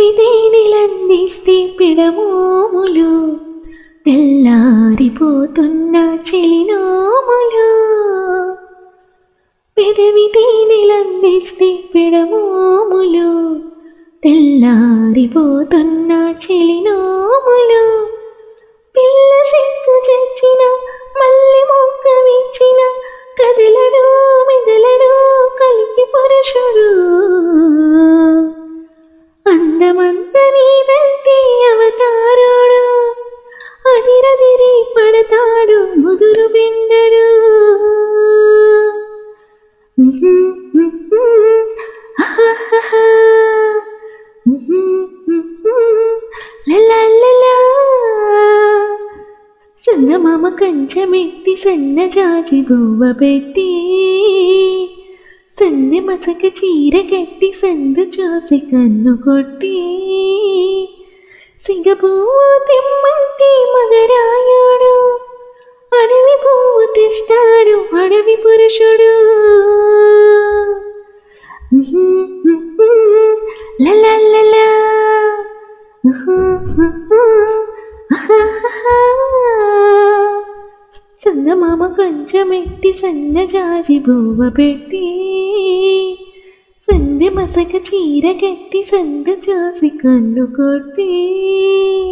తేనెలందిస్తే పిడమోములు తెల్లారిపోతున్న చెలినోములు పెదవి తేనెలందిస్తే పిడమోములు తెల్లారిపోతున్న చెలినోములు పిల్ల సిక్కు చచ్చిన మల్లి మొక్క విచ్చిన కదలడు మిదలడు కలికి పురుషుడు అందమంత నీదంతే అవతారుడు అదిరదిరి పడతాడు ముదురు బిందడు లలా చందమామ కంచమెత్తి సన్న జాజి బువ్వ పెట్టి సందె మసక చీర కట్టి సందు చూసి కన్ను కొట్టి సిగ పువ్వు తెమ్మంటే మగరాయుడు అడవి పువ్వు తెస్తాడు అడవి పురుషుడు లలా చందమామ కొంచెమెట్టి సన్నజాజి బువ్వ పెట్టి సందె మసక చీర కట్టి సంద చూసి కన్ను కొట్టి